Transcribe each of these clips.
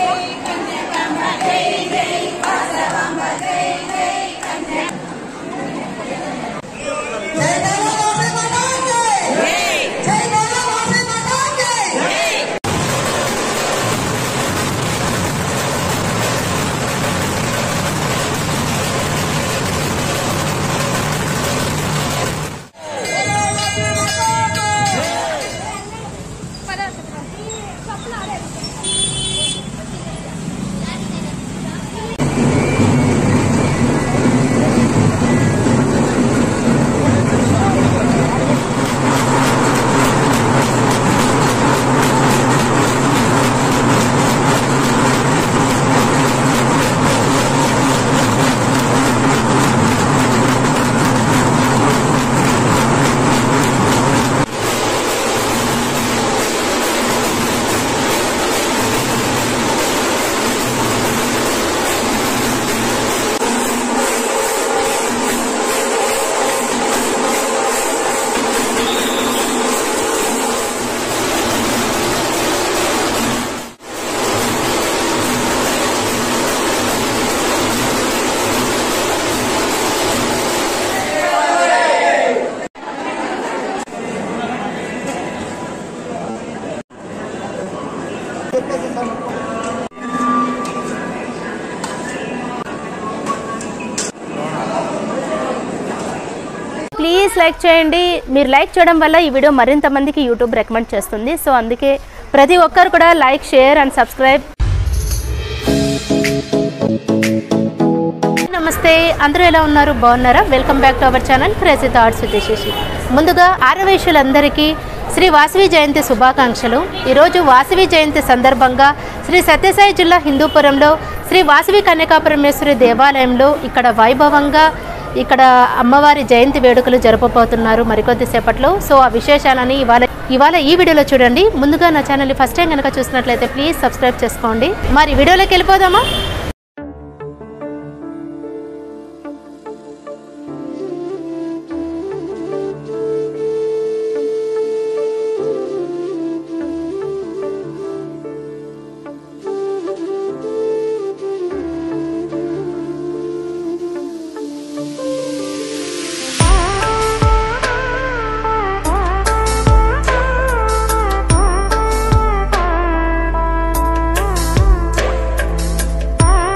please like చేయండి మీరు like చేయడం వల్ల ఈ వీడియో మరింత మందికి యూట్యూబ్ రికమెండ్ చేస్తుంది సో అందుకే ప్రతి ఒక్కరు కూడా లైక్ షేర్ అండ్ సబ్స్క్రైబ్ నమస్తే అందరూ ఎలా ఉన్నారు బాగున్నారా welcome back to our channel crazy thoughts with Sashi ముందుగా ఆరవేశులందరికీ శ్రీ వాసవి జయంతి శుభాకాంక్షలు ఈరోజు వాసవి జయంతి సందర్భంగా శ్రీ సత్యసాయి జిల్లా హిందూపురంలో శ్రీ వాసవి కన్యకాపరమేశ్వరి దేవాలయంలో ఇక్కడ వైభవంగా ఇక్కడ అమ్మవారి జయంతి వేడుకలు జరపబోతున్నారు మరికొద్ది సేపట్లో సో ఆ విశేషాలని ఇవాళ ఇవాళ ఈ వీడియోలో చూడండి ముందుగా నా ఛానల్ని ఫస్ట్ టైం కనుక చూసినట్లయితే ప్లీజ్ సబ్స్క్రైబ్ చేసుకోండి మరి వీడియోలోకి వెళ్ళిపోదామా ఆ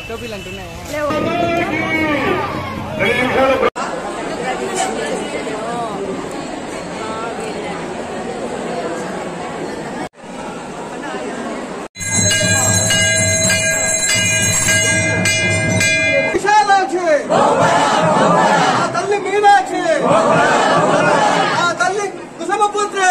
టోపీలు అంటున్నాయా విశాలాక్షి ఆ తల్లి మీనాక్షి ఆ తల్లి కుసుమపుత్రి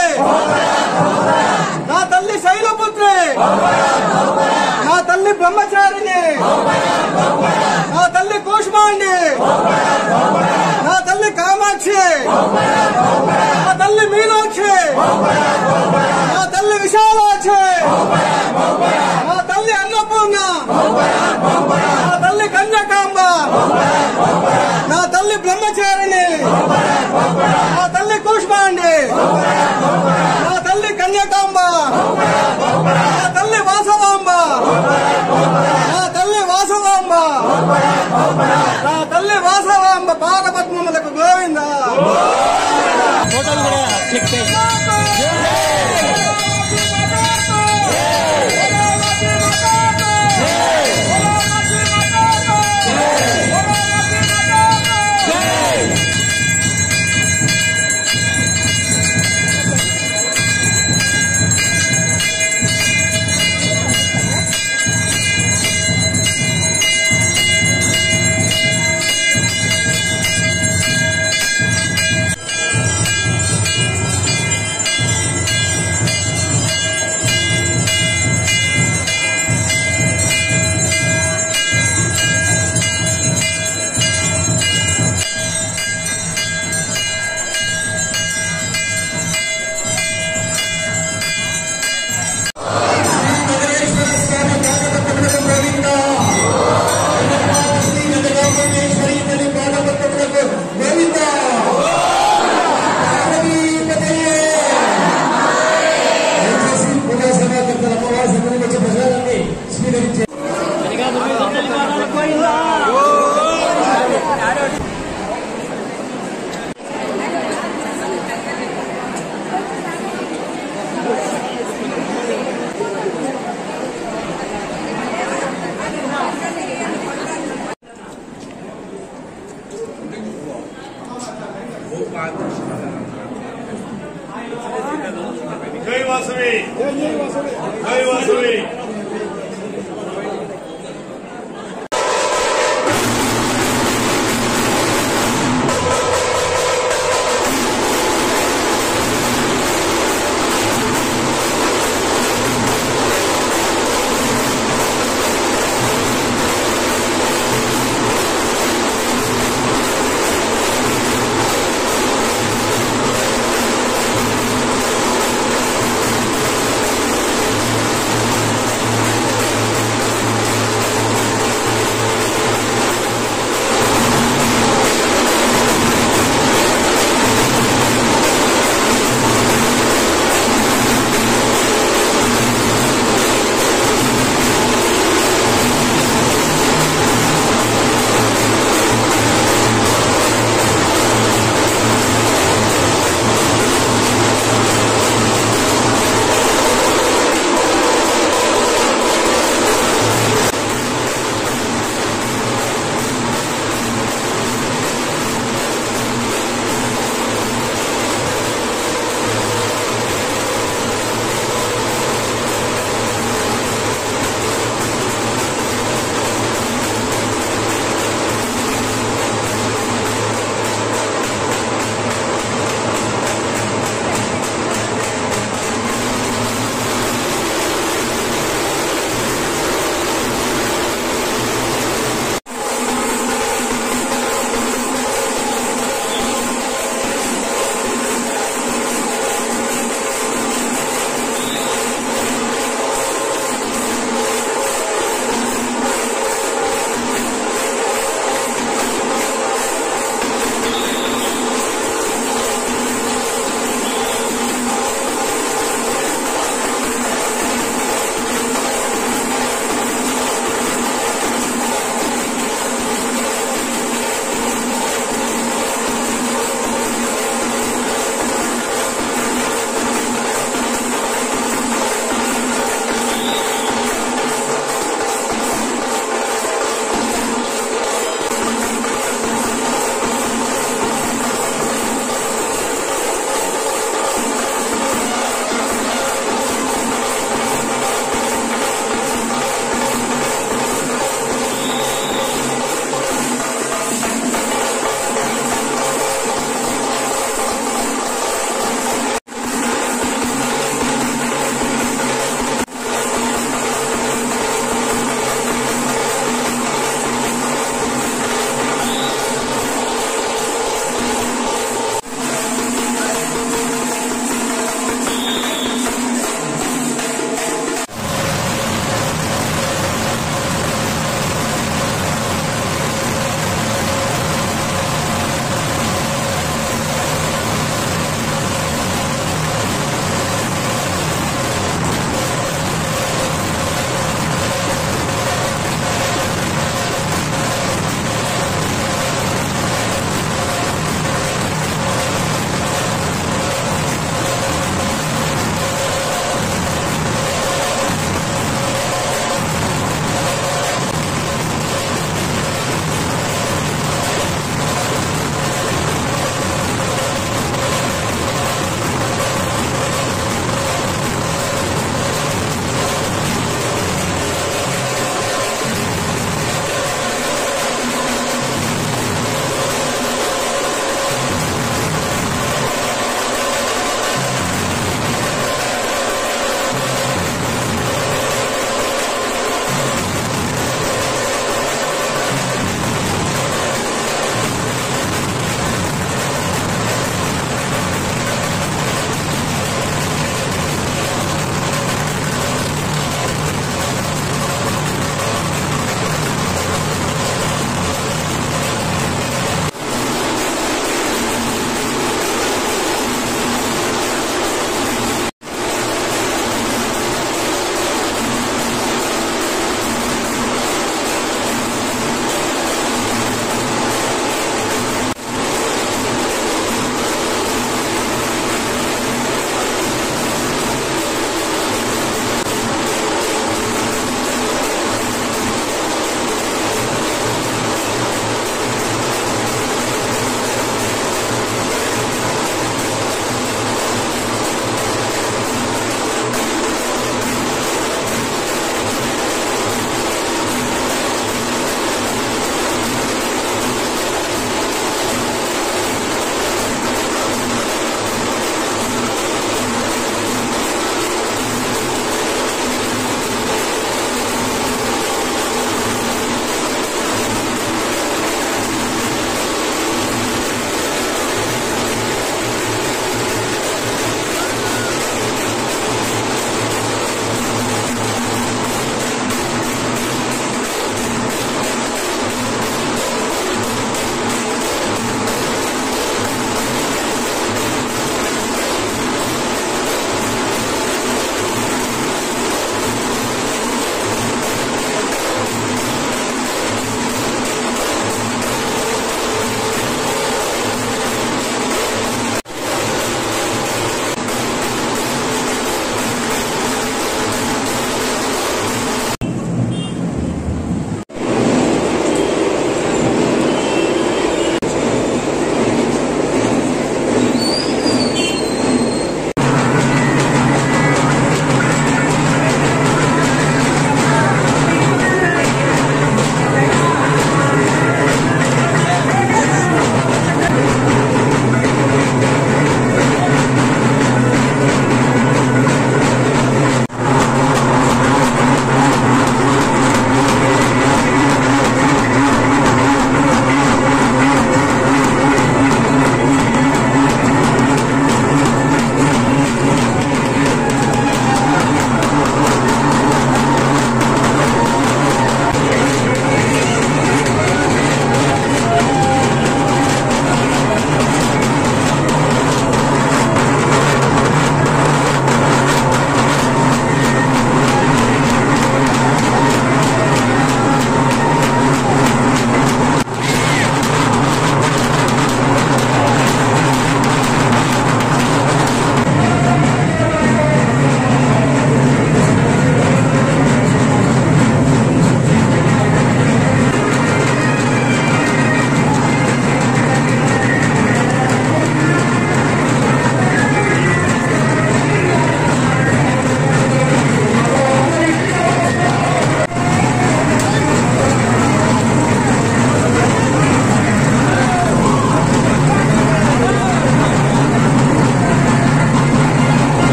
నా తల్లి శైలపుత్రి నా తల్లి బ్రహ్మచారిణి నా తల్లి కూష్మాండి నా తల్లి కామాక్షి నా తల్లి మీనాక్షి నా తల్లి విశాలాక్షి నా తల్లి అన్నపూర్ణ నా తల్లి కన్యకాంబ నా తల్లి బ్రహ్మచారిణి నా తల్లి కూష్మాండి నా తల్లి కన్యకాంబ నా తల్లి వాసవాంబ నా తల్లి వాసవాంబ నా తల్లి వాసవాంబ పాదపద్మములకు గోవింద ఫోటోలు కూడా క్లిక్ చేయి జై వాసవి జై వాసవి జై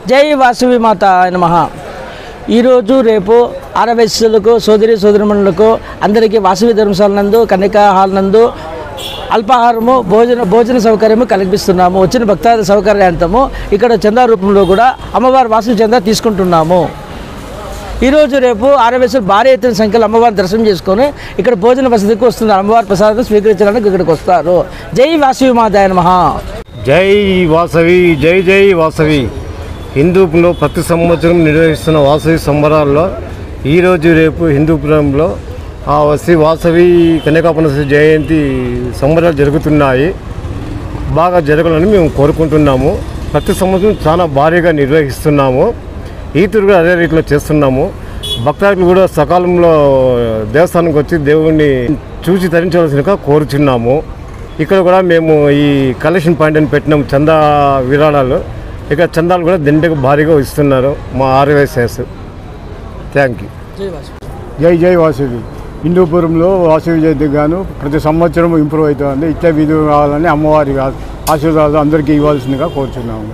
జై వాసవి మాత నమః ఈరోజు రేపు ఆరవయస్సులకు సోదరి సోదరిమణులకు అందరికీ వాసవి ధర్మశాల నందు కన్యకా హాల్ నందు అల్పాహారము భోజన భోజన సౌకర్యము కల్పిస్తున్నాము వచ్చిన భక్తాది సౌకర్యార్థము ఇక్కడ చందా రూపంలో కూడా అమ్మవారి వాసవి చందా తీసుకుంటున్నాము ఈరోజు రేపు ఆరవేశ్వరు భారీ ఎత్తున సంఖ్యలో అమ్మవారిని దర్శనం చేసుకొని ఇక్కడ భోజన వసతికి వస్తున్నారు అమ్మవారి ప్రసాదం స్వీకరించడానికి ఇక్కడికి వస్తారు జై వాసవి మాతాయ నమః జై వాసవి జై జై వాసవి హిందూపురంలో ప్రతి సంవత్సరం నిర్వహిస్తున్న వాసవి సంబరాల్లో ఈరోజు రేపు హిందూపురంలో ఆ శ్రీ వాసవి కన్యకాపన జయంతి సంబరాలు జరుగుతున్నాయి బాగా జరగాలని మేము కోరుకుంటున్నాము ప్రతి సంవత్సరం చాలా భారీగా నిర్వహిస్తున్నాము ఈ తిరుగు అదే రీతిలో చేస్తున్నాము భక్తాదులు కూడా సకాలంలో దేవస్థానంకి వచ్చి దేవుణ్ణి చూసి తరించవలసినగా కోరుచున్నాము ఇక్కడ కూడా మేము ఈ కలెక్షన్ పాయింట్ అని పెట్టినాము చందా విరాళాలు ఇక్కడ చందాలు కూడా దిండకు భారీగా ఇస్తున్నారు మా ఆర్వైఎస్ఎస్ థ్యాంక్ యూ జై జై వాసవి హిందూపురంలో వాసవి జయంతికి గాను ప్రతి సంవత్సరం ఇంప్రూవ్ అవుతుంది ఇట్లా విధి కావాలని అమ్మవారి ఆశీర్వాదాలు అందరికీ ఇవ్వాల్సిందిగా కోరుచున్నాము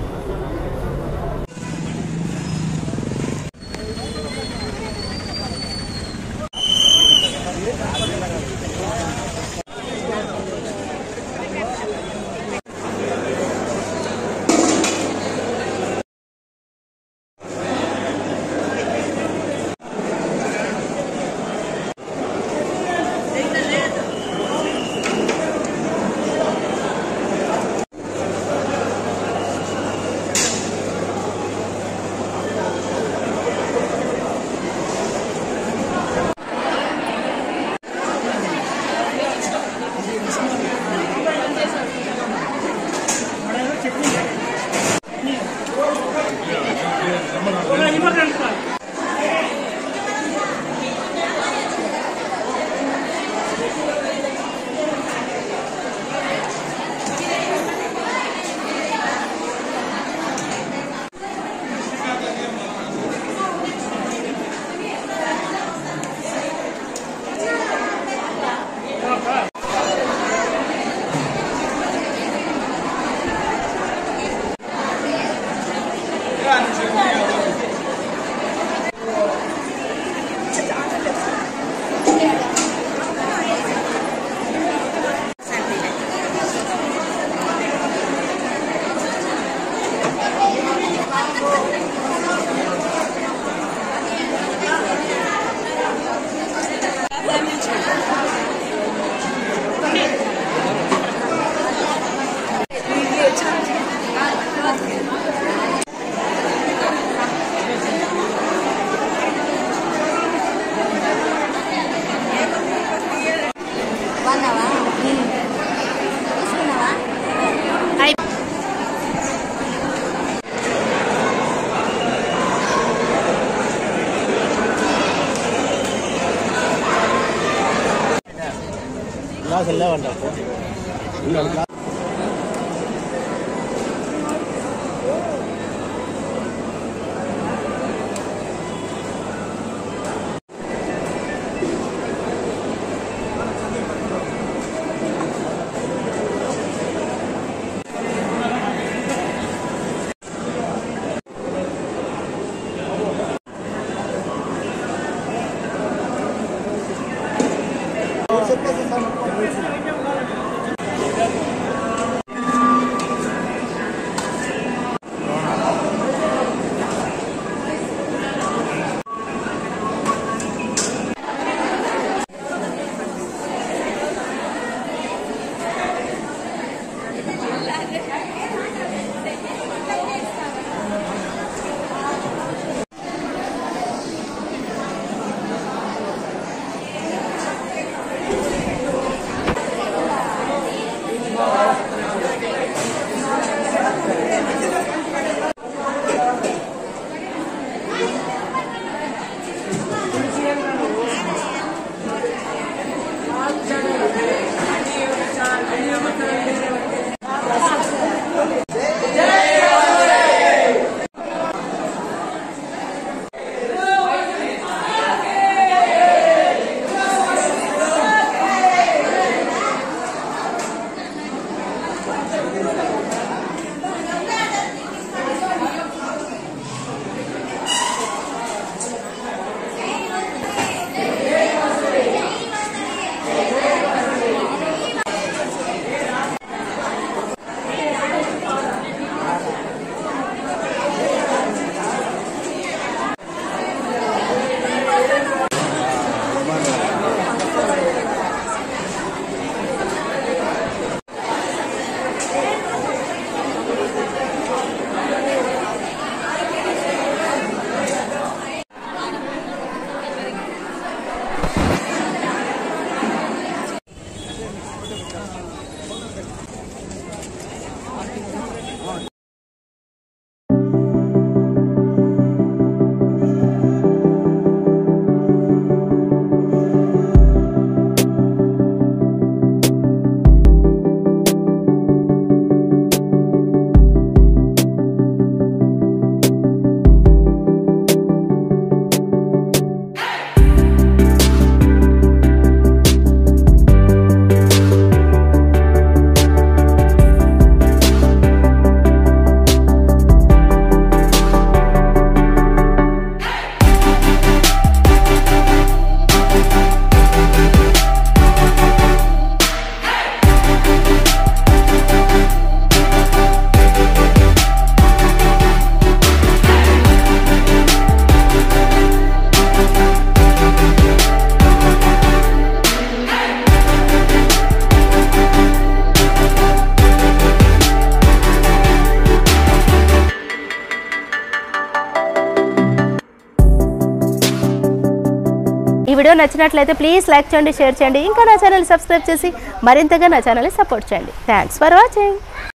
ఈ వీడియో నచ్చినట్లయితే ప్లీజ్ లైక్ చేయండి షేర్ చేయండి ఇంకా నా ఛానల్ సబ్స్క్రైబ్ చేసి మరింతగా నా ఛానల్ని సపోర్ట్ చేయండి థ్యాంక్స్ ఫర్ వాచింగ్